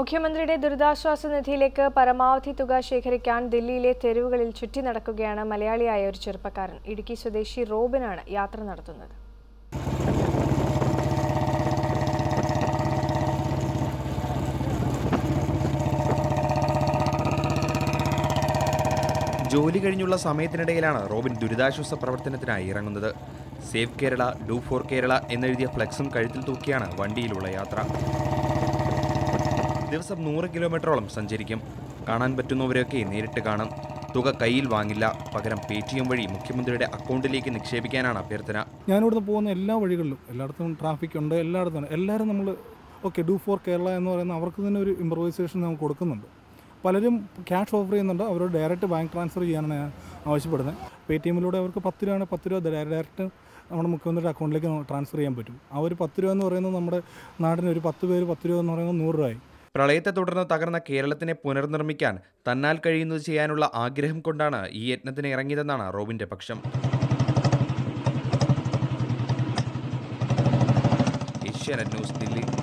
മുഖ്യമന്ത്രിയുടെ ദുരിതാശ്വാസ നിധിയിലേക്ക് പരമാവധി തുക ശേഖരിക്കാൻ ദില്ലിയിലെ തെരുവുകളിൽ ചുറ്റി നടക്കുകയാണ് മലയാളിയായ ഒരു ചെറുപ്പക്കാരൻ ഇടുക്കി സ്വദേശി റോബിനാണ് യാത്ര നടത്തുന്നത് ജോലി കഴിഞ്ഞുള്ള സമയത്തിനിടയിലാണ് റോബിൻ ദുരിതാശ്വാസ പ്രവർത്തനത്തിനായി ഇറങ്ങുന്നത് save Kerala do for Kerala എന്നെഴുതിയ ഫ്ലെക്സും കഴുത്തിൽ തൂക്കിയാണ് വണ്ടിയിലുള്ള യാത്ര ദിവസം നൂറ് കിലോമീറ്ററോളം സഞ്ചരിക്കും കാണാൻ പറ്റുന്നവരെയൊക്കെ നേരിട്ട് കാണും തുക കയ്യിൽ വാങ്ങില്ല പകരം പേ ടി എം വഴി മുഖ്യമന്ത്രിയുടെ അക്കൗണ്ടിലേക്ക് നിക്ഷേപിക്കാനാണ് അഭ്യർത്ഥന ഞാനിവിടുന്ന് പോകുന്ന എല്ലാ വഴികളിലും എല്ലായിടത്തും ട്രാഫിക് ഉണ്ട് എല്ലായിടത്തും എല്ലാവരും നമ്മൾ ഓക്കെ ഡു ഫോർ കേരള എന്ന് പറയുന്ന അവർക്ക് തന്നെ ഒരു ഇമ്പ്രവൈസേഷൻ നമുക്ക് കൊടുക്കുന്നുണ്ട് പലരും ക്യാഷ് ഓഫർ ചെയ്യുന്നുണ്ട് അവരോട് ഡയറക്റ്റ് ബാങ്ക് ട്രാൻസ്ഫർ ചെയ്യാനാണ് ഞാൻ ആവശ്യപ്പെടുന്നത് പേ ടി എമ്മിലൂടെ അവർക്ക് പത്ത് രൂപയാണ് പത്ത് രൂപ ഡയറക്റ്റ് നമ്മുടെ മുഖ്യമന്ത്രിയുടെ അക്കൗണ്ടിലേക്ക് ട്രാൻസ്ഫർ ചെയ്യാൻ പറ്റും ആ ഒരു പത്ത് രൂപ എന്ന് പറയുന്നത് നമ്മുടെ നാടിന് ഒരു പത്ത് പേര് പത്ത് രൂപ എന്ന് പറയുന്നത് നൂറ് രൂപയായി പ്രളയത്തെ തുടർന്ന് തകർന്ന കേരളത്തിനെ പുനർനിർമ്മിക്കാൻ തന്നാൽ കഴിയുന്നത് ചെയ്യാനുള്ള ആഗ്രഹം കൊണ്ടാണ് ഈ യത്നത്തിന് ഇറങ്ങിയതെന്നാണ് റോബിന്റെ പക്ഷം ഏഷ്യാനെറ്റ് ന്യൂസ് ദില്ലി